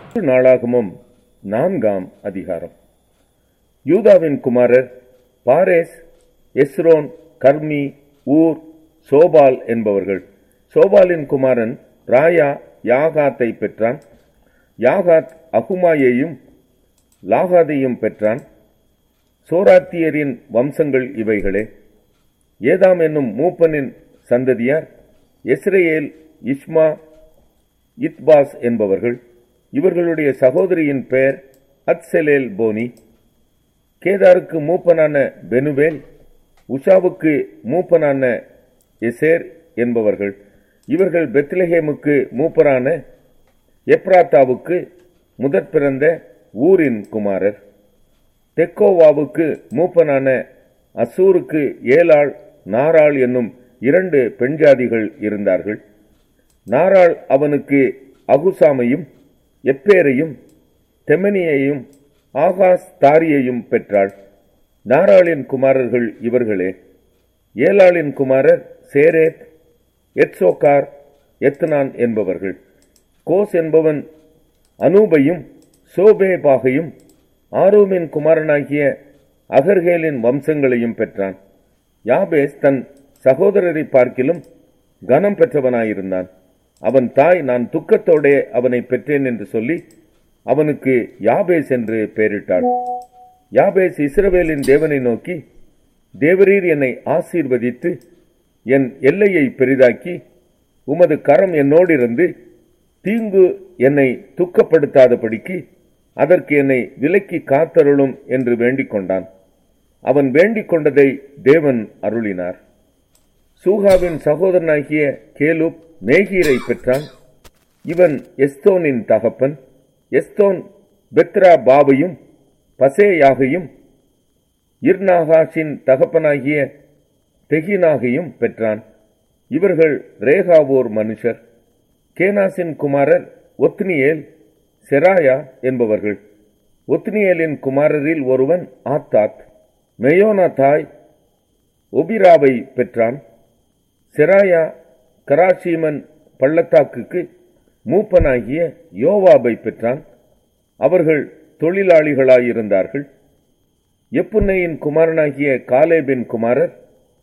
நாளாகமும் நான்காம் அதிகாரம் யூதாவின் குமாரர் பாரேஸ் எஸ்ரோன் கர்மி ஊர் சோபால் என்பவர்கள் சோபாலின் குமாரன் ராயா யாகாத்தை பெற்றான் யாகாத் அகுமாயையும் லாகாதையும் பெற்றான் சோராத்தியரின் வம்சங்கள் இவைகளே ஏதாம் என்னும் மூப்பனின் சந்ததியார் எஸ்ரேல் இஸ்மா இத்பாஸ் என்பவர்கள் இவர்களுடைய சகோதரியின் பெயர் அத்செலேல் போனி கேதாருக்கு மூப்பனான பெனுவேல் உஷாவுக்கு மூப்பனான எசேர் என்பவர்கள் இவர்கள் பெத்லஹேமுக்கு மூப்பரான எப்ராத்தாவுக்கு முதற் பிறந்த ஊரின் குமாரர் தெக்கோவாவுக்கு மூப்பனான அசூருக்கு ஏலாள் நாராள் என்னும் இரண்டு பெண்ஜாதிகள் இருந்தார்கள் நாராள் அவனுக்கு அகுசாமையும் எப்பேரையும் தெமனியையும் ஆகாஸ் தாரியையும் பெற்றாள் நாராளின் குமாரர்கள் இவர்களே ஏலாளின் குமாரர் சேரேத் எத்சோகார் எத்னான் என்பவர்கள் கோஸ் என்பவன் அனூபையும் சோபேபாகையும் ஆரோமின் குமாரனாகிய அகர்கேலின் வம்சங்களையும் பெற்றான் யாபேஸ் தன் சகோதரரை பார்க்கிலும் கனம் பெற்றவனாயிருந்தான் அவன் தாய் நான் துக்கத்தோடே அவனை பெற்றேன் என்று சொல்லி அவனுக்கு யாபேஸ் என்று பெயரிட்டாள் யாபேஸ் இஸ்ரவேலின் தேவனை நோக்கி தேவரீர் என்னை ஆசீர்வதித்து என் எல்லையை பெரிதாக்கி உமது கரம் என்னோடு இருந்து தீங்கு என்னை துக்கப்படுத்தாதபடிக்கு அதற்கு என்னை விலக்கி காத்தருளும் என்று வேண்டிக் கொண்டான் அவன் வேண்டிக் கொண்டதை தேவன் அருளினார் சூகாவின் சகோதரனாகிய கேலுப் மேகீரை பெற்றான் இவன் எஸ்தோனின் தகப்பன் எஸ்தோன் பெத்ரா பாபையும் பசேயாகையும் இர்நாகாஷின் தகப்பனாகிய தெகினாகையும் பெற்றான் இவர்கள் ரேகாவோர் மனுஷர் கேனாசின் குமாரர் ஒத்னியேல் செராயா என்பவர்கள் ஒத்னியேலின் குமாரரில் ஒருவன் ஆத்தாத் மெயோனா தாய் ஒபிராவை பெற்றான் செராயா கராஷீமன் பள்ளத்தாக்குக்கு மூப்பனாகிய யோவாபை பெற்றான் அவர்கள் தொழிலாளிகளாயிருந்தார்கள் எப்புன்னையின் குமாரனாகிய காலேபின் குமாரர்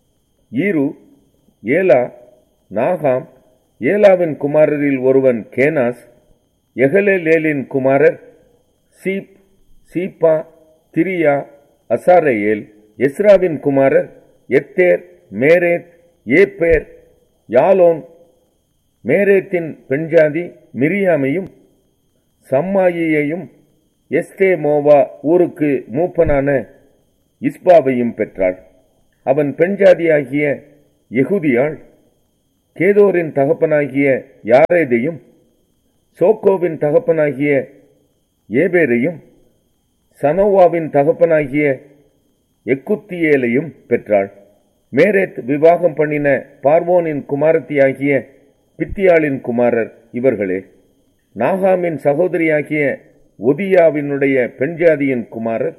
ஈரு ஏலா நாகாம் ஏலாவின் குமாரரில் ஒருவன் கேனாஸ் எகலேலேலின் குமாரர் சீப் சீப்பா திரியா அசாரேல் எஸ்ராவின் குமாரர் எத்தேர் மேரேத் ஏப்பேர் யாலோன் மேரேத்தின் பெண்ஜாதி மிரியாமையும் சம்மாயியையும் எஸ்தே மோவா ஊருக்கு மூப்பனான இஸ்பாவையும் பெற்றாள் அவன் பெண்ஜாதியாகிய எகுதியாள் கேதோரின் தகப்பனாகிய யாரேதையும் சோக்கோவின் தகப்பனாகிய ஏபேரையும் சனோவாவின் தகப்பனாகிய எக்குத்தியேலையும் பெற்றாள் மேரேத் விவாகம் பண்ணின பார்வோனின் குமாரத்தியாகிய பித்தியாளின் குமாரர் இவர்களே நாகாமின் சகோதரியாகிய ஒதியாவினுடைய பெண்ஜாதியின் குமாரர்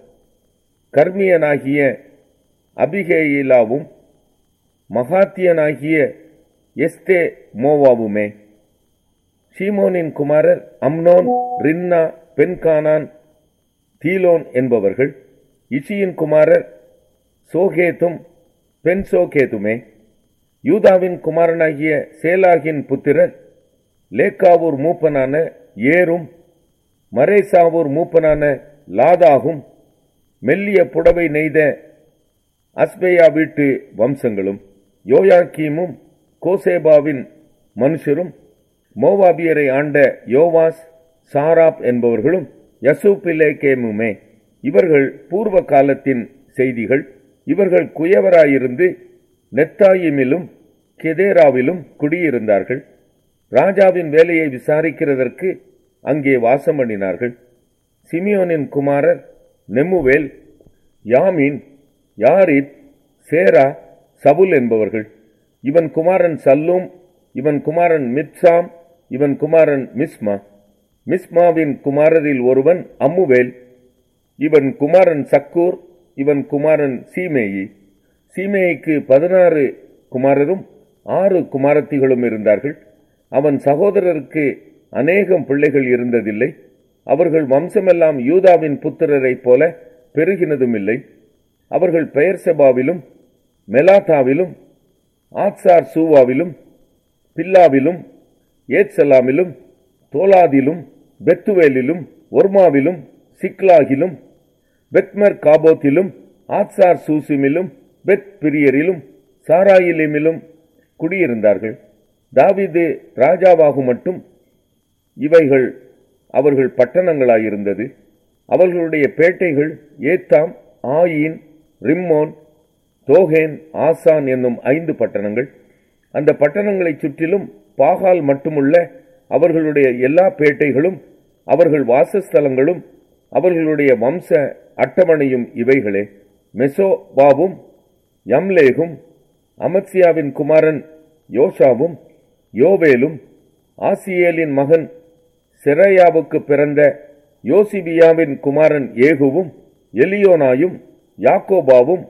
கர்மியனாகிய அபிகேயிலாவும் மகாத்தியனாகிய எஸ்தே மோவாவுமே சீமோனின் குமாரர் அம்னோன் ரின்னா பென்கானான் தீலோன் என்பவர்கள் இசியின் குமாரர் சோகேத்தும் பென்சோகேதுமே யூதாவின் குமாரனாகிய சேலாகின் புத்திரர் லேக்காவூர் மூப்பனான ஏரும் மரேசாவூர் மூப்பனான லாதாகும் மெல்லிய புடவை நெய்த அஸ்பேயா வீட்டு வம்சங்களும் யோயாக்கீமும் கோசேபாவின் மனுஷரும் மோவாபியரை ஆண்ட யோவாஸ் சாராப் என்பவர்களும் யசூப்பிலேகேமுமே இவர்கள் பூர்வ காலத்தின் செய்திகள் இவர்கள் குயவராயிருந்து நெத்தாயிமிலும் கெதேராவிலும் குடியிருந்தார்கள் ராஜாவின் வேலையை விசாரிக்கிறதற்கு அங்கே வாசம் பண்ணினார்கள் சிமியோனின் குமாரர் நெம்முவேல் யாமின் யாரித் சேரா சபுல் என்பவர்கள் இவன் குமாரன் சல்லூம் இவன் குமாரன் மித்சாம் இவன் குமாரன் மிஸ்மா மிஸ்மாவின் குமாரரில் ஒருவன் அம்முவேல் இவன் குமாரன் சக்கூர் இவன் குமாரன் சீமேயி சீமேயிக்கு பதினாறு குமாரரும் ஆறு குமாரத்திகளும் இருந்தார்கள் அவன் சகோதரருக்கு அநேகம் பிள்ளைகள் இருந்ததில்லை அவர்கள் வம்சமெல்லாம் யூதாவின் புத்திரரைப் போல பெருகினதுமில்லை அவர்கள் பெயர் செபாவிலும் மெலாத்தாவிலும் ஆத்சார் சூவாவிலும் பில்லாவிலும் ஏத்சலாமிலும் தோலாதிலும் பெத்துவேலிலும் ஒர்மாவிலும் சிக்லாகிலும் பெத்மர் காபோத்திலும் ஆத்சார் சூசிமிலும் பெத் பிரியரிலும் சாராயிலிமிலும் குடியிருந்தார்கள் தாவிது ராஜாவாகும் மட்டும் இவைகள் அவர்கள் பட்டணங்களாயிருந்தது அவர்களுடைய பேட்டைகள் ஏத்தாம் ஆயின் ரிம்மோன் தோகேன் ஆசான் என்னும் ஐந்து பட்டணங்கள் அந்த பட்டணங்களைச் சுற்றிலும் பாகால் மட்டுமுள்ள அவர்களுடைய எல்லா பேட்டைகளும் அவர்கள் வாசஸ்தலங்களும் அவர்களுடைய வம்ச அட்டவணையும் இவைகளே மெசோபாவும் யம்லேகும் அமத்சியாவின் குமாரன் யோஷாவும் யோவேலும் ஆசியேலின் மகன் செரையாவுக்கு பிறந்த யோசிபியாவின் குமாரன் ஏகுவும் எலியோனாயும் யாக்கோபாவும்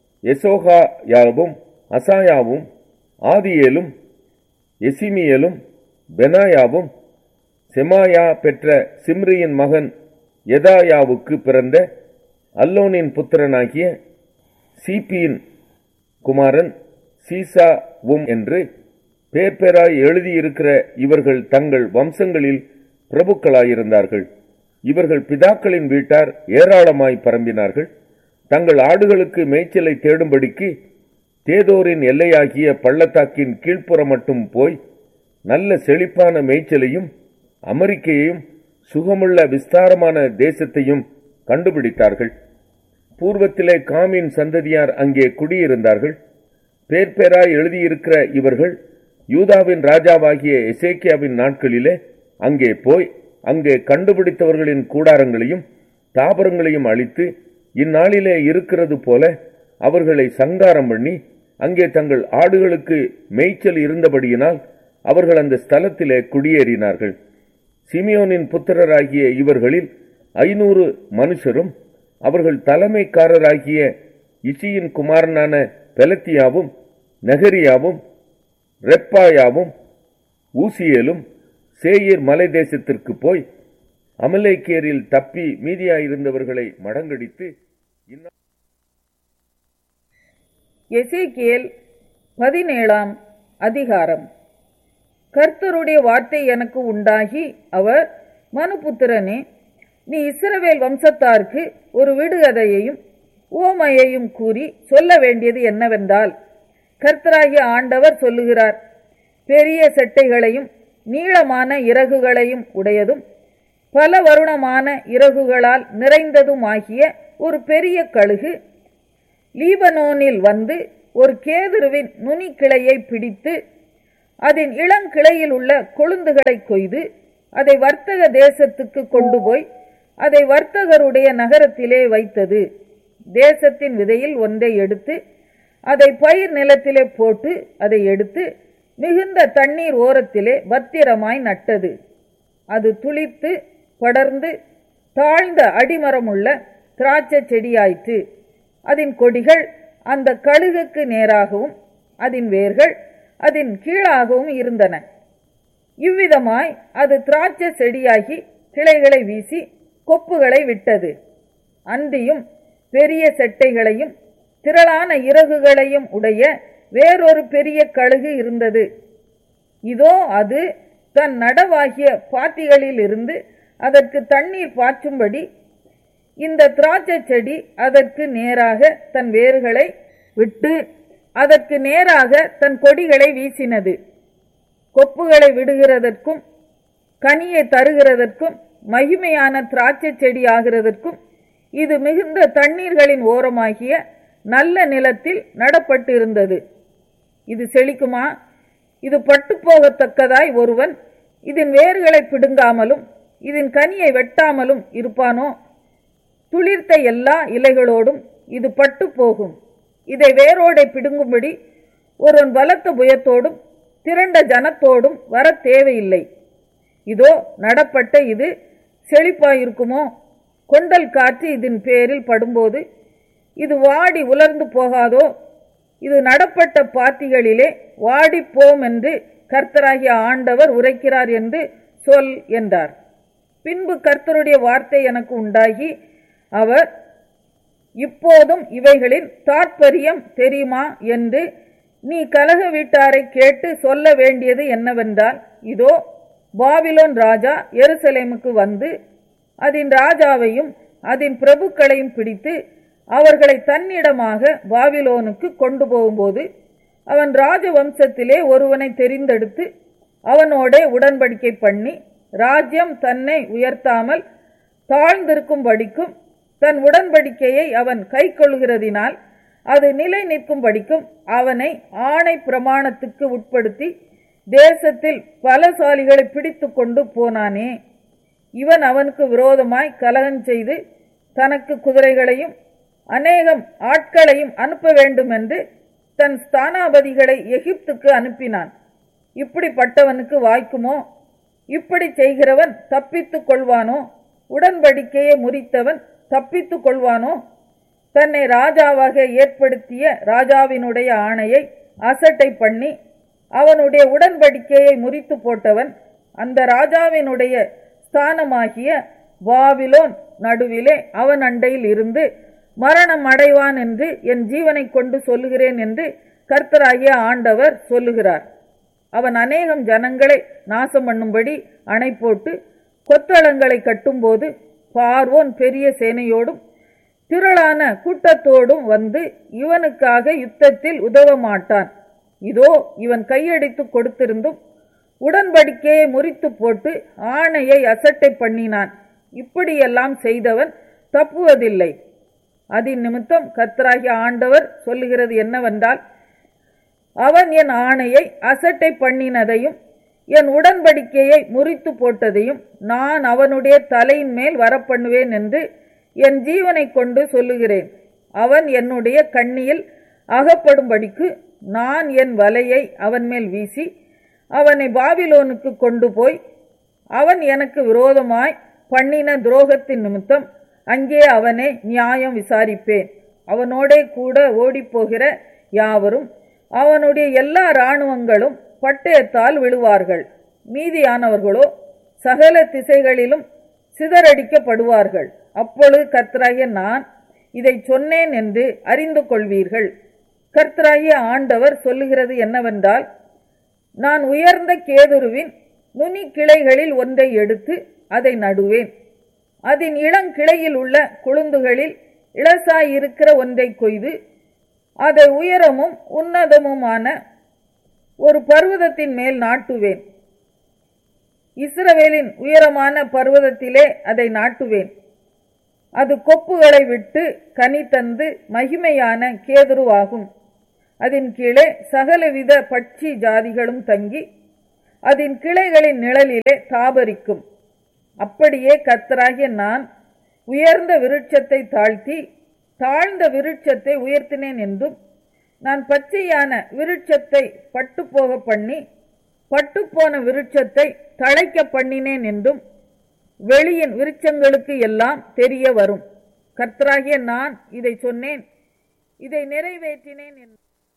எசோகாயாவும் அசாயாவும் ஆதியேலும் எசிமியலும் பெனாயாவும் செமாயா பெற்ற சிம்ரியின் மகன் எதாயாவுக்கு பிறந்த அல்லோனின் புத்திரனாகிய சீப்பியின் குமாரன் சீசாவும் என்று பேர் பேராய் எழுதியிருக்கிற இவர்கள் தங்கள் வம்சங்களில் பிரபுக்களாயிருந்தார்கள் இவர்கள் பிதாக்களின் வீட்டார் ஏராளமாய் பரம்பினார்கள் தங்கள் ஆடுகளுக்கு மேய்ச்சலை தேடும்படிக்கு தேதோரின் எல்லையாகிய பள்ளத்தாக்கின் கீழ்ப்புறம் மட்டும் போய் நல்ல செழிப்பான மேய்ச்சலையும் அமெரிக்கையையும் சுகமுள்ள விஸ்தாரமான தேசத்தையும் கண்டுபிடித்தார்கள் பூர்வத்திலே காமின் சந்ததியார் அங்கே குடியிருந்தார்கள் பேர் பேராய் எழுதியிருக்கிற இவர்கள் யூதாவின் ராஜாவாகிய எசேக்கியாவின் நாட்களிலே அங்கே போய் அங்கே கண்டுபிடித்தவர்களின் கூடாரங்களையும் தாபரங்களையும் அழித்து இந்நாளிலே இருக்கிறது போல அவர்களை சங்காரம் பண்ணி அங்கே தங்கள் ஆடுகளுக்கு மேய்ச்சல் இருந்தபடியினால் அவர்கள் அந்த ஸ்தலத்திலே குடியேறினார்கள் சிமியோனின் புத்திரராகிய இவர்களில் ஐநூறு மனுஷரும் அவர்கள் தலைமைக்காரராகிய இசியின் குமாரனான பெலத்தியாவும் நகரியாவும் ரெப்பாயாவும் ஊசியேலும் சேயீர் மலை தேசத்திற்கு போய் அமலேக்கேரில் தப்பி மீதியாயிருந்தவர்களை மடங்கடித்து இந்நா- எசேக்கியேல் பதினேழாம் அதிகாரம் கர்த்தருடைய வார்த்தை எனக்கு உண்டாகி அவர் மனுபுத்திரனே நீ இஸ்ரவேல் வம்சத்தாருக்கு ஒரு விடுகதையையும் ஓமையையும் கூறி சொல்ல வேண்டியது என்னவென்றால் கர்த்தராகிய ஆண்டவர் சொல்லுகிறார் பெரிய செட்டைகளையும் நீளமான இறகுகளையும் உடையதும் பல வருணமான இறகுகளால் நிறைந்ததுமாகிய ஒரு பெரிய கழுகு லீபனோனில் வந்து ஒரு கேதுருவின் நுனி கிளையை பிடித்து அதன் இளங்கிளையில் உள்ள கொழுந்துகளை கொய்து அதை வர்த்தக தேசத்துக்கு கொண்டு போய் அதை வர்த்தகருடைய நகரத்திலே வைத்தது தேசத்தின் விதையில் ஒன்றை எடுத்து அதை பயிர் நிலத்திலே போட்டு அதை எடுத்து மிகுந்த தண்ணீர் ஓரத்திலே பத்திரமாய் நட்டது அது துளித்து படர்ந்து தாழ்ந்த அடிமரமுள்ள திராட்சை செடியாயிற்று அதன் கொடிகள் அந்த கழுகுக்கு நேராகவும் அதன் வேர்கள் அதன் கீழாகவும் இருந்தன இவ்விதமாய் அது திராட்சை செடியாகி கிளைகளை வீசி கொப்புகளை விட்டது அன்றியும் பெரிய செட்டைகளையும் திரளான இறகுகளையும் உடைய வேறொரு பெரிய கழுகு இருந்தது இதோ அது தன் நடவாகிய பாத்திகளில் இருந்து அதற்கு தண்ணீர் பாய்ச்சும்படி இந்த திராட்சை செடி அதற்கு நேராக தன் வேர்களை விட்டு அதற்கு நேராக தன் கொடிகளை வீசினது கொப்புகளை விடுகிறதற்கும் கனியை தருகிறதற்கும் மகிமையான திராட்சை செடி ஆகிறதற்கும் இது மிகுந்த தண்ணீர்களின் ஓரமாகிய நல்ல நிலத்தில் நடப்பட்டிருந்தது இது செழிக்குமா இது பட்டு போகத்தக்கதாய் ஒருவன் இதன் வேர்களை பிடுங்காமலும் இதன் கனியை வெட்டாமலும் இருப்பானோ துளிர்த்த எல்லா இலைகளோடும் இது பட்டு போகும் இதை வேரோடை பிடுங்கும்படி ஒருவன் பலத்த புயத்தோடும் திரண்ட ஜனத்தோடும் வர தேவையில்லை இதோ நடப்பட்ட இது செழிப்பாயிருக்குமோ கொண்டல் காற்று இதன் பேரில் படும்போது இது வாடி உலர்ந்து போகாதோ இது நடப்பட்ட பாத்திகளிலே வாடிப்போம் என்று கர்த்தராகிய ஆண்டவர் உரைக்கிறார் என்று சொல் என்றார் பின்பு கர்த்தருடைய வார்த்தை எனக்கு உண்டாகி அவர் இப்போதும் இவைகளின் தாற்பயம் தெரியுமா என்று நீ கலக வீட்டாரை கேட்டு சொல்ல வேண்டியது என்னவென்றால் இதோ பாபிலோன் ராஜா எருசலேமுக்கு வந்து அதன் ராஜாவையும் அதன் பிரபுக்களையும் பிடித்து அவர்களை தன்னிடமாக பாபிலோனுக்கு கொண்டு போகும்போது அவன் ராஜவம்சத்திலே ஒருவனை தெரிந்தெடுத்து அவனோடே உடன்படிக்கை பண்ணி ராஜ்யம் தன்னை உயர்த்தாமல் தாழ்ந்திருக்கும்படிக்கும் தன் உடன்படிக்கையை அவன் கை கொள்கிறதினால் அது நிலை நிற்கும்படிக்கும் அவனை ஆணை பிரமாணத்துக்கு உட்படுத்தி தேசத்தில் பலசாலிகளை பிடித்து கொண்டு போனானே இவன் அவனுக்கு விரோதமாய் கலகம் செய்து தனக்கு குதிரைகளையும் அநேகம் ஆட்களையும் அனுப்ப வேண்டும் என்று தன் ஸ்தானாபதிகளை எகிப்துக்கு அனுப்பினான் இப்படிப்பட்டவனுக்கு வாய்க்குமோ இப்படி செய்கிறவன் தப்பித்துக் கொள்வானோ உடன்படிக்கையை முறித்தவன் தப்பித்துக் கொள்வானோ தன்னை ராஜாவாக ஏற்படுத்திய ராஜாவினுடைய ஆணையை அசட்டை பண்ணி அவனுடைய உடன்படிக்கையை முறித்து போட்டவன் அந்த ராஜாவினுடைய ஸ்தானமாகிய வாவிலோன் நடுவிலே அவன் அண்டையில் இருந்து மரணம் அடைவான் என்று என் ஜீவனை கொண்டு சொல்லுகிறேன் என்று கர்த்தராகிய ஆண்டவர் சொல்லுகிறார் அவன் அநேகம் ஜனங்களை நாசம் பண்ணும்படி அணை போட்டு கொத்தளங்களை கட்டும்போது பார்வோன் பெரிய சேனையோடும் திரளான கூட்டத்தோடும் வந்து இவனுக்காக யுத்தத்தில் உதவ மாட்டான் இதோ இவன் கையடித்து கொடுத்திருந்தும் உடன்படிக்கையை முறித்து போட்டு ஆணையை அசட்டை பண்ணினான் இப்படியெல்லாம் செய்தவன் தப்புவதில்லை அதின் நிமித்தம் கர்த்தராகிய ஆண்டவர் சொல்லுகிறது என்னவென்றால் அவன் என் ஆணையை அசட்டை பண்ணினதையும் என் உடன்படிக்கையை முறித்து போட்டதையும் நான் அவனுடைய தலையின் மேல் வரப்பண்ணுவேன் என்று என் ஜீவனை கொண்டு சொல்லுகிறேன் அவன் என்னுடைய கண்ணியில் அகப்படும்படிக்கு நான் என் வலையை அவன் மேல் வீசி அவனை பாபிலோனுக்கு கொண்டு போய் அவன் எனக்கு விரோதமாய் பண்ணின துரோகத்தின் நிமித்தம் அங்கே அவனை நியாயம் விசாரிப்பேன் அவனோடே கூட ஓடிப்போகிற யாவரும் அவனுடைய எல்லா இராணுவங்களும் பட்டயத்தால் விழுவார்கள் மீதியானவர்களோ சகல திசைகளிலும் சிதறடிக்கப்படுவார்கள் அப்பொழுது கர்த்தராகிய நான் இதை சொன்னேன் என்று அறிந்து கொள்வீர்கள் கர்த்தராகிய ஆண்டவர் சொல்லுகிறது என்னவென்றால் நான் உயர்ந்த கேதுருவின் நுனி கிளைகளில் ஒன்றை எடுத்து அதை நடுவேன் அதன் இளங்கிளையில் உள்ள குழுந்துகளில் இளசாயிருக்கிற ஒன்றை கொய்து அதை உயரமும் உன்னதமுமான ஒரு பர்வதத்தின் மேல் நாட்டுவேன் இஸ்ரவேலின் உயரமான பர்வதத்திலே அதை நாட்டுவேன் அது கொப்புகளை விட்டு கனி தந்து மகிமையான கேதுருவாகும் அதன் கீழே சகலவித பட்சி ஜாதிகளும் தங்கி அதன் கிளைகளின் நிழலிலே தாபரிக்கும் அப்படியே கத்தராகிய நான் உயர்ந்த விருட்சத்தை தாழ்த்தி தாழ்ந்த விருட்சத்தை உயர்த்தினேன் என்றும் நான் பச்சையான விருட்சத்தை பட்டுப்போக பண்ணி பட்டுப்போன விருட்சத்தை தழைக்க பண்ணினேன் என்றும் வெளியின் விருட்சங்களுக்கு எல்லாம் தெரிய வரும் கர்த்தராகிய நான் இதை சொன்னேன் இதை நிறைவேற்றினேன் என்று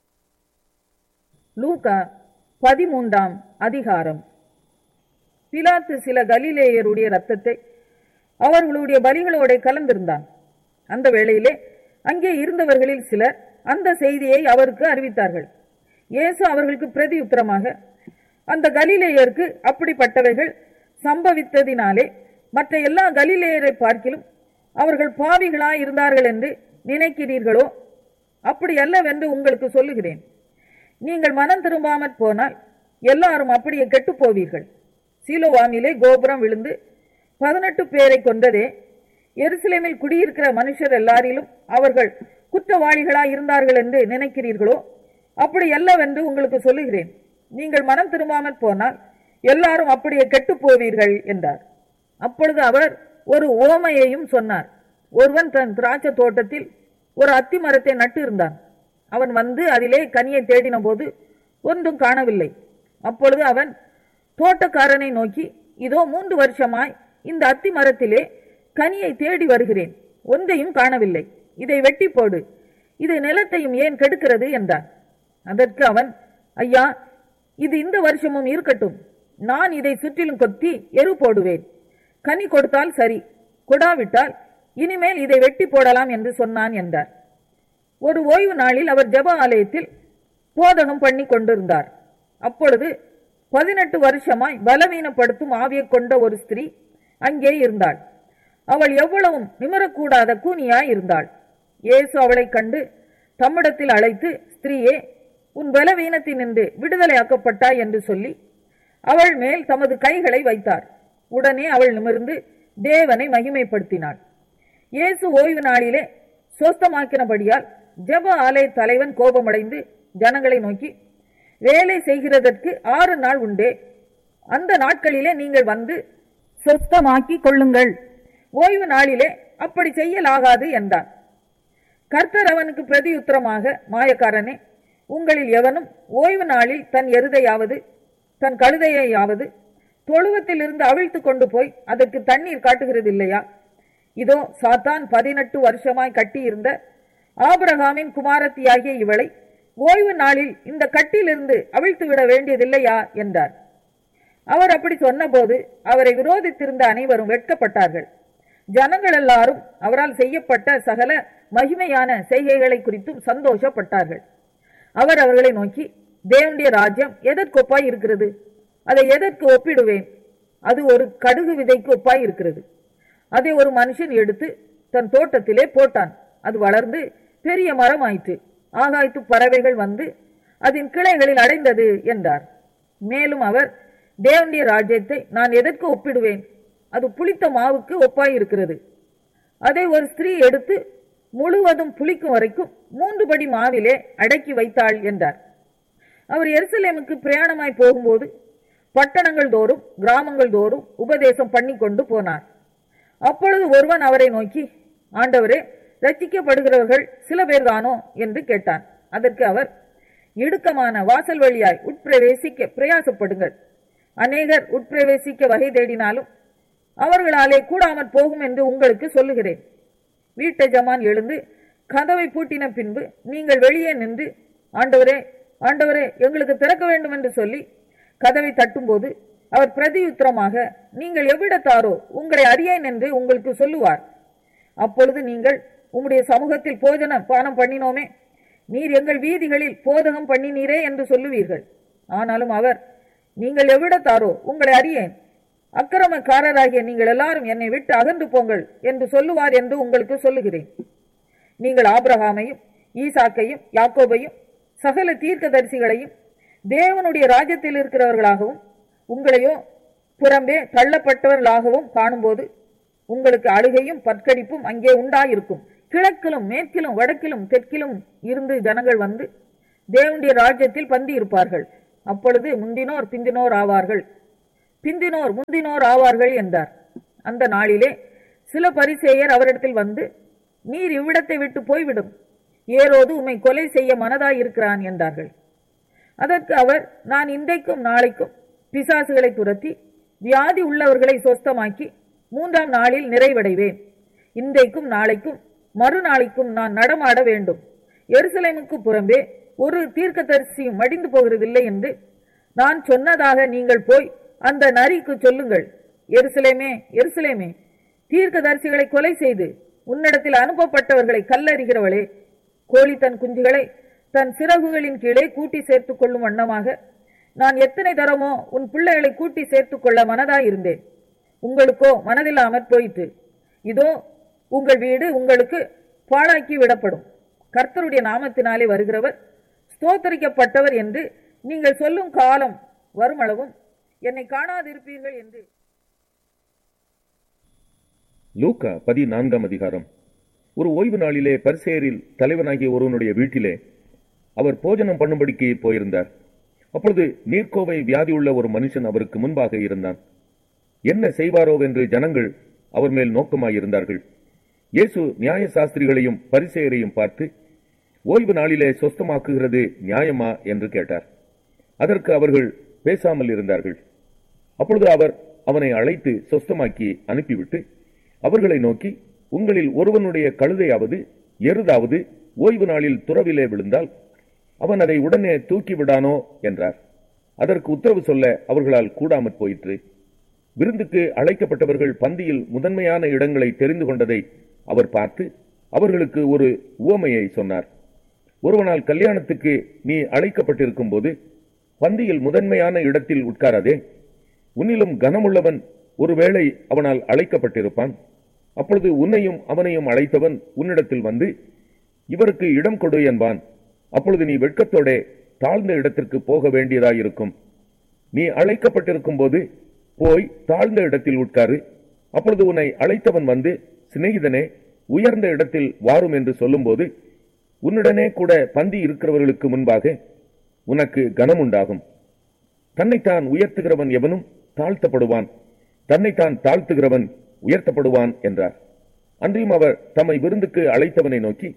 லூகா பதிமூன்றாம் அதிகாரம் பிலாத்து சில கலிலேயருடைய ரத்தத்தை அவர்களுடைய பலிகளோட கலந்திருந்தான் அந்த வேளையிலே அங்கே இருந்தவர்களில் சிலர் அந்த செய்தியை அவருக்கு அறிவித்தார்கள் இயேசு அவர்களுக்கு பிரதியுத்தரமாக அந்த கலிலேயருக்கு அப்படிப்பட்டவைகள் சம்பவித்ததினாலே மற்ற எல்லா கலிலேயரை பார்க்கிலும் அவர்கள் பாவிகளாய் இருந்தார்கள் என்று நினைக்கிறீர்களோ அப்படி அல்லவென்று உங்களுக்கு சொல்லுகிறேன் நீங்கள் மனம் திரும்பாமற் போனால் எல்லாரும் அப்படியே கெட்டுப் போவீர்கள் சீலோவானிலே கோபுரம் விழுந்து பதினெட்டு பேரை கொண்டதே எருசலேமில் குடியிருக்கிற மனுஷர் எல்லாரிலும் அவர்கள் குற்றவாளிகளாய் இருந்தார்கள் என்று நினைக்கிறீர்களோ அப்படி அல்லவென்று உங்களுக்கு சொல்லுகிறேன் நீங்கள் மனம் திரும்பாமற் போனால் எல்லாரும் அப்படியே கெட்டுப் போவீர்கள் என்றார் அப்பொழுது அவர் ஒரு ஓமையையும் சொன்னார் ஒருவன் தன் திராட்சை தோட்டத்தில் ஒரு அத்தி மரத்தை நட்டு இருந்தான் அவன் வந்து அதிலே கனியை தேடின போது ஒன்றும் காணவில்லை அப்பொழுது அவன் தோட்டக்காரனை நோக்கி இதோ மூன்று வருஷமாய் இந்த அத்தி மரத்திலே கனியை தேடி வருகிறேன் ஒன்றையும் காணவில்லை இதை வெட்டி போடு இது நிலத்தையும் ஏன் கெடுக்கிறது என்றான் அதற்கு அவன் ஐயா இது இந்த வருஷமும் இருக்கட்டும் நான் இதை சுற்றிலும் கொத்தி எரு போடுவேன் கனி கொடுத்தால் சரி கொடாவிட்டால் இனிமேல் இதை வெட்டி போடலாம் என்று சொன்னான் என்றார் ஒரு ஓய்வு நாளில் அவர் ஜெப ஆலயத்தில் போதகம் பண்ணி கொண்டிருந்தார் அப்பொழுது பதினெட்டு வருஷமாய் பலவீனப்படுத்தும் ஆவியைக் கொண்ட ஒரு ஸ்திரீ அங்கே இருந்தாள் அவள் எவ்வளவும் நிமிரக்கூடாத கூனியாய் இருந்தாள் இயேசு அவளைக் கண்டு தம்மிடத்தில் அழைத்து ஸ்திரீயே உன் பலவீனத்தினின்று விடுதலையாக்கப்பட்டாய் என்று சொல்லி அவள் மேல் தமது கைகளை வைத்தார் உடனே அவள் நிமிர்ந்து தேவனை மகிமைப்படுத்தினாள் இயேசு ஓய்வு நாளிலே சொஸ்தமாக்கினபடியால் ஜெப ஆலய தலைவன் கோபமடைந்து ஜனங்களை நோக்கி வேலை செய்கிறதற்கு ஆறு நாள் உண்டே அந்த நாட்களிலே நீங்கள் வந்து சொஸ்தமாக்கி கொள்ளுங்கள் ஓய்வு நாளிலே அப்படி செய்யலாகாது என்றான் கர்த்தர் அவனுக்கு பிரதியுத்தரமாக மாயக்காரனே உங்களில் எவனும் ஓய்வு நாளில் தன் எருதையாவது தன் கழுதையையாவது தொழுவத்தில் இருந்து அவிழ்த்து கொண்டு போய் அதற்கு தண்ணீர் காட்டுகிறது இல்லையா இதோ சாத்தான் பதினெட்டு வருஷமாய் கட்டியிருந்த ஆபிரகாமின் குமாரத்தியாகிய இவளை ஓய்வு நாளில் இந்த கட்டிலிருந்து அவிழ்த்து விட வேண்டியதில்லையா என்றார் அவர் அப்படி சொன்னபோது அவரை விரோதித்திருந்த அனைவரும் வெட்கப்பட்டார்கள் ஜனங்கள் எல்லாரும் அவரால் செய்யப்பட்ட சகல மகிமையான செய்கைகளை குறித்தும் சந்தோஷப்பட்டார்கள் அவர் அவர்களை நோக்கி தேவனுடைய ராஜ்யம் எதற்கு ஒப்பாய் இருக்கிறது அதை எதற்கு ஒப்பிடுவேன் அது ஒரு கடுகு விதைக்கு ஒப்பாய் இருக்கிறது அதை ஒரு மனுஷன் எடுத்து தன் தோட்டத்திலே போட்டான் அது வளர்ந்து பெரிய மரமாயிற்று ஆகாய்த்து பறவைகள் வந்து அதன் கிளைகளில் அடைந்தது என்றார் மேலும் அவர் தேவனுடைய ராஜ்யத்தை நான் எதற்கு ஒப்பிடுவேன் அது புளித்த மாவுக்கு ஒப்பாயிருக்கிறது அதை ஒரு ஸ்திரீ எடுத்து முழுவதும் புளிக்கும் வரைக்கும் மூன்று படி மாவிலே அடக்கி வைத்தாள் என்றார் அவர் எருசலேமுக்கு பிரயாணமாய் போகும்போது பட்டணங்கள் தோறும் கிராமங்கள் தோறும் உபதேசம் பண்ணி கொண்டு போனார் அப்பொழுது ஒருவன் அவரை நோக்கி ஆண்டவரே ரட்சிக்கப்படுகிறவர்கள் சில பேர்தானோ என்று கேட்டான் அதற்கு அவர் இடுக்கமான வாசல் வழியாய் உட்பிரவேசிக்க பிரயாசப்படுங்கள் அநேகர் உட்பிரவேசிக்க வகை தேடினாலும் அவர்களாலே கூடாமற் போகும் என்று உங்களுக்கு சொல்லுகிறேன் வீட்டஜமான் எழுந்து கதவை பூட்டின பின்பு நீங்கள் வெளியே நின்று ஆண்டவரே ஆண்டவரே எங்களுக்கு திறக்க வேண்டும் என்று சொல்லி கதவை தட்டும்போது அவர் பிரதியுத்தரமாக நீங்கள் எவ்விடத்தாரோ உங்களை அறியேன் என்று உங்களுக்கு சொல்லுவார் அப்பொழுது நீங்கள் உம்முடைய சமூகத்தில் போஜன பானம் பண்ணினோமே நீர் எங்கள் வீதிகளில் போதகம் பண்ணினீரே என்று சொல்லுவீர்கள் ஆனாலும் அவர் நீங்கள் எவ்விடத்தாரோ உங்களை அறியேன் அக்கிரமக்காரராகிய நீங்கள் எல்லாரும் என்னை விட்டு அகன்று போங்கள் என்று சொல்லுவார் என்று உங்களுக்கு சொல்லுகிறேன் நீங்கள் ஆபிரகாமையும் ஈசாக்கையும் யாக்கோபையும் சகல தீர்க்கதரிசிகளையும் தேவனுடைய ராஜ்யத்தில் இருக்கிறவர்களாகவும் உங்களையோ புறம்பே தள்ளப்பட்டவர்களாகவும் காணும்போது உங்களுக்கு அழுகையும் பற்கடிப்பும் அங்கே உண்டாயிருக்கும் கிழக்கிலும் மேற்கிலும் வடக்கிலும் தெற்கிலும் இருந்து ஜனங்கள் வந்து தேவனுடைய ராஜ்யத்தில் பந்தி இருப்பார்கள் அப்பொழுது முந்தினோர் பிந்தினோர் ஆவார்கள் பிந்தினோர் முந்தினோர் ஆவார்கள் என்றார் அந்த நாளிலே சில பரிசேயர் அவரிடத்தில் வந்து நீர் இவ்விடத்தை விட்டு போய்விடும் ஏரோது உம்மை கொலை செய்ய மனதாயிருக்கிறான் என்றார்கள் அதற்கு அவர் நான் இன்றைக்கும் நாளைக்கும் பிசாசுகளை துரத்தி வியாதி உள்ளவர்களை சொஸ்தமாக்கி மூன்றாம் நாளில் நிறைவடைவேன் இன்றைக்கும் நாளைக்கும் மறுநாளைக்கும் நான் நடமாட வேண்டும் எருசலேமுக்கு புறம்பே ஒரு தீர்க்கதரிசியும் மடிந்து போகிறதில்லை என்று நான் சொன்னதாக நீங்கள் போய் அந்த நரிக்கு சொல்லுங்கள் எருசலேமே எருசலேமே தீர்க்கதரிசிகளை கொலை செய்து உன்னிடத்தில் அனுப்பப்பட்டவர்களை கல்லறிகிறவளே கோழி தன் குஞ்சுகளை தன் சிறகுகளின் கீழே கூட்டி சேர்த்துக் கொள்ளும் வண்ணமாக நான் எத்தனை தரமோ உன் பிள்ளைகளை கூட்டி சேர்த்துக் கொள்ள மனதாயிருந்தேன் உங்களுக்கோ மனதில்லாமற் போயிற்று இதோ உங்கள் வீடு உங்களுக்கு பாழாக்கி விடப்படும் கர்த்தருடைய நாமத்தினாலே வருகிறவர் ஸ்தோத்தரிக்கப்பட்டவர் என்று நீங்கள் சொல்லும் காலம் வருமளவும் என்னை காணாதிருப்பீர்கள் என்று லூக்கா பதினான்காம் அதிகாரம் ஒரு ஓய்வு நாளிலே பரிசேரில் தலைவனாகிய ஒருவனுடைய வீட்டிலே அவர் போஜனம் பண்ணும்படிக்கு போயிருந்தார் அப்பொழுது நீர்க்கோவை வியாதியுள்ள ஒரு மனுஷன் அவருக்கு முன்பாக இருந்தான் என்ன செய்வாரோ என்று ஜனங்கள் அவர் மேல் நோக்கமாயிருந்தார்கள் இயேசு நியாய சாஸ்திரிகளையும் பரிசேயரையும் பார்த்து ஓய்வு நாளிலே சொஸ்தமாக்குகிறது நியாயமா என்று கேட்டார் அதற்கு அவர்கள் பேசாமல் இருந்தார்கள் அப்பொழுது அவர் அவனை அழைத்து சொஸ்தமாக்கி அனுப்பிவிட்டு அவர்களை நோக்கி உங்களில் ஒருவனுடைய கழுதையாவது எருதாவது ஓய்வு நாளில் துறவிலே விழுந்தால் அவன் அதை உடனே தூக்கி விடானோ என்றார் அதற்கு உத்தரவு சொல்ல அவர்களால் கூடாமற் போயிற்று விருந்துக்கு அழைக்கப்பட்டவர்கள் பந்தியில் முதன்மையான இடங்களை தெரிந்து கொண்டதை அவர் பார்த்து அவர்களுக்கு ஒரு உவமையை சொன்னார் ஒருவனால் கல்யாணத்துக்கு நீ அழைக்கப்பட்டிருக்கும் போது பந்தியில் முதன்மையான இடத்தில் உட்காராதே உன்னிலும் கனமுள்ளவன் ஒருவேளை அவனால் அழைக்கப்பட்டிருப்பான் அப்பொழுது உன்னையும் அவனையும் அழைத்தவன் உன்னிடத்தில் வந்து இவருக்கு இடம் கொடு என்பான் அப்பொழுது நீ வெட்கத்தோட தாழ்ந்த இடத்திற்கு போக வேண்டியதாயிருக்கும் நீ அழைக்கப்பட்டிருக்கும் போது போய் தாழ்ந்த இடத்தில் உட்காரு அப்பொழுது உன்னை அழைத்தவன் வந்து சிநேகிதனே உயர்ந்த இடத்தில் வாரும் என்று சொல்லும்போது உன்னுடனே கூட பந்தி இருக்கிறவர்களுக்கு முன்பாக உனக்கு கனம் உண்டாகும் தன்னைத்தான் உயர்த்துகிறவன் எவனும் தாழ்த்தப்படுவான் தன்னைத்தான் தாழ்த்துகிறவன் உயர்த்தப்படுவான் என்றார் அன்றியும் அவர் தம்மை விருந்துக்கு அழைத்தவனை நோக்கி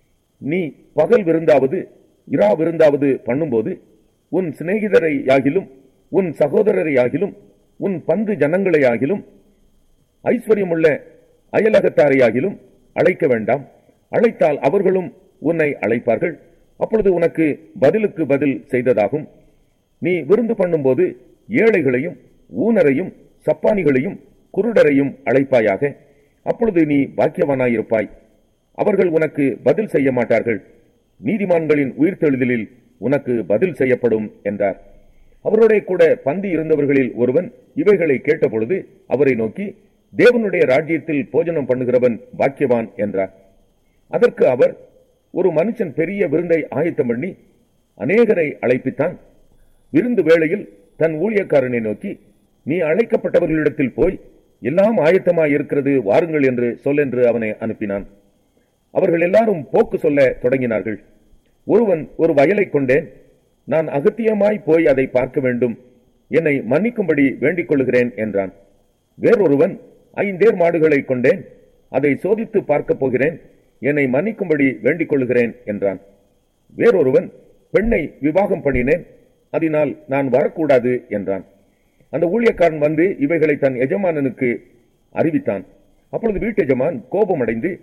நீ பகல் விருந்தாவது இரா விருந்தாவது பண்ணும்போது உன் சிநேகிதரை யாகிலும் உன் சகோதரரை ஆகிலும் உன் பந்து ஜனங்களை ஆகிலும் ஐஸ்வர்யமுள்ள அயலகத்தாரையாகிலும் அழைக்க வேண்டாம் அழைத்தால் அவர்களும் உன்னை அழைப்பார்கள் அப்பொழுது உனக்கு பதிலுக்கு பதில் செய்ததாகும் நீ விருந்து பண்ணும்போது ஏழைகளையும் ஊனரையும் சப்பானிகளையும் குருடரையும் அழைப்பாயாக அப்பொழுது நீ பாக்கியவானாயிருப்பாய் அவர்கள் உனக்கு பதில் செய்ய மாட்டார்கள் நீதிமான்களின் உயிர்த்தெழுதலில் உனக்கு பதில் செய்யப்படும் என்றார் அவரோட கூட பந்தி இருந்தவர்களில் ஒருவன் இவைகளை கேட்டபொழுது அவரை நோக்கி தேவனுடைய ராஜ்யத்தில் போஜனம் பண்ணுகிறவன் பாக்கியவான் என்றார் அதற்கு அவர் ஒரு மனுஷன் பெரிய விருந்தை ஆயத்தம் பண்ணி அநேகரை அழைப்பித்தான் விருந்து வேளையில் தன் ஊழியக்காரனை நோக்கி நீ அழைக்கப்பட்டவர்களிடத்தில் போய் எல்லாம் ஆயத்தமாய் இருக்கிறது வாருங்கள் என்று சொல் என்று அவனை அனுப்பினான் அவர்கள் எல்லாரும் போக்கு சொல்ல தொடங்கினார்கள் ஒருவன் ஒரு வயலை கொண்டேன் நான் அகத்தியமாய் போய் அதை பார்க்க வேண்டும் என்னை மன்னிக்கும்படி வேண்டிக் கொள்கிறேன் என்றான் வேறொருவன் ஐந்தேர் மாடுகளை கொண்டேன் அதை சோதித்து பார்க்கப் போகிறேன் என்னை மன்னிக்கும்படி வேண்டிக் கொள்கிறேன் என்றான் வேறொருவன் பெண்ணை விவாகம் பண்ணினேன் அதனால் நான் வரக்கூடாது என்றான் அந்த ஊழியக்காரன் வந்து இவைகளை தன் எஜமானனுக்கு அறிவித்தான் அப்பொழுது வீட்டு எஜமான் கோபமடைந்து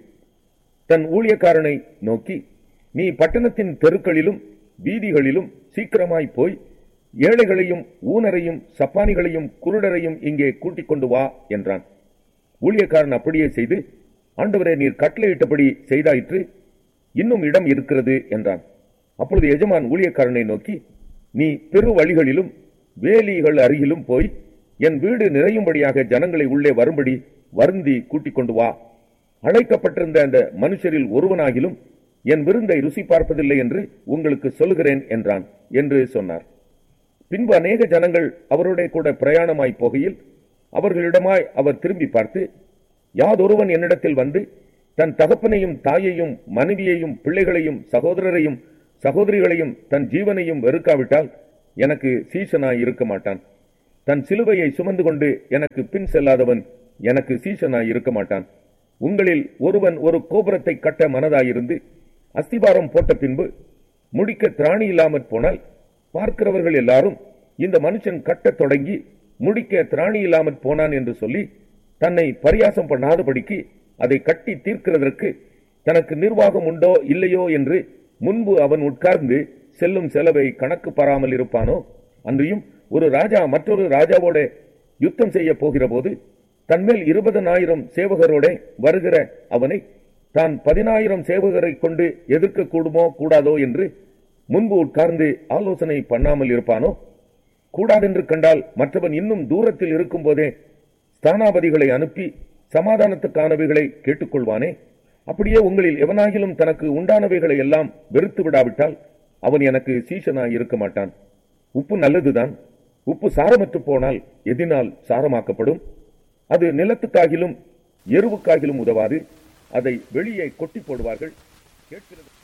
தன் ஊழியக்காரனை நோக்கி நீ பட்டணத்தின் தெருக்களிலும் வீதிகளிலும் சீக்கிரமாய் போய் ஏழைகளையும் ஊனரையும் சப்பானிகளையும் குருடரையும் இங்கே கூட்டிக் கொண்டு வா என்றான் ஊழியக்காரன் அப்படியே செய்து ஆண்டவரே நீர் கட்டளையிட்டபடி செய்தாயிற்று இன்னும் இடம் இருக்கிறது என்றான் அப்பொழுது எஜமான் ஊழியக்காரனை நோக்கி நீ பெரு வழிகளிலும் வேலிகள் அருகிலும் போய் என் வீடு நிறையும்படியாக ஜனங்களை உள்ளே வரும்படி வருந்தி கூட்டிக் கொண்டு வா அழைக்கப்பட்டிருந்த அந்த மனுஷரில் ஒருவனாகிலும் என் விருந்தை ருசி பார்ப்பதில்லை என்று உங்களுக்கு சொல்லுகிறேன் என்றான் என்று சொன்னார் பின்பு அநேக ஜனங்கள் அவரோட கூட பிரயாணமாய் போகையில் அவர்களிடமாய் அவர் திரும்பி பார்த்து யாதொருவன் என்னிடத்தில் வந்து தன் தகப்பனையும் தாயையும் மனைவியையும் பிள்ளைகளையும் சகோதரரையும் சகோதரிகளையும் தன் ஜீவனையும் வெறுக்காவிட்டால் எனக்கு சீசனாய் இருக்க மாட்டான் தன் சிலுவையை சுமந்து கொண்டு எனக்கு பின் செல்லாதவன் எனக்கு சீசனாய் இருக்க மாட்டான் உங்களில் ஒருவன் ஒரு கோபுரத்தை கட்ட மனதாயிருந்து அஸ்திபாரம் போட்ட பின்பு முடிக்க திராணி இல்லாமற் போனால் பார்க்கிறவர்கள் எல்லாரும் இந்த மனுஷன் கட்டத் தொடங்கி முடிக்க திராணி இல்லாமற் போனான் என்று சொல்லி தன்னை பரியாசம் பண்ணாதபடிக்கு அதை கட்டி தீர்க்கிறதற்கு தனக்கு நிர்வாகம் உண்டோ இல்லையோ என்று முன்பு அவன் உட்கார்ந்து செல்லும் செலவை கணக்கு பாராமல் இருப்பானோ அன்றியும் ஒரு ராஜா மற்றொரு ராஜாவோட யுத்தம் செய்ய போகிற போது தன்மேல் இருபதனாயிரம் சேவகரோட வருகிற அவனை தான் பதினாயிரம் சேவகரை கொண்டு எதிர்க்க கூடுமோ கூடாதோ என்று முன்பு உட்கார்ந்து ஆலோசனை பண்ணாமல் இருப்பானோ கூடாதென்று கண்டால் மற்றவன் இன்னும் தூரத்தில் இருக்கும் போதே ஸ்தானாபதிகளை அனுப்பி சமாதானத்துக்கானவைகளை கேட்டுக்கொள்வானே அப்படியே உங்களில் எவனாகிலும் தனக்கு உண்டானவைகளை எல்லாம் வெறுத்து விடாவிட்டால் அவன் எனக்கு சீசனாய் இருக்க மாட்டான் உப்பு நல்லதுதான் உப்பு சாரமற்று போனால் எதினால் சாரமாக்கப்படும் அது நிலத்துக்காகிலும் எருவுக்காகிலும் உதவாது அதை வெளியே கொட்டி போடுவார்கள் கேட்கிறது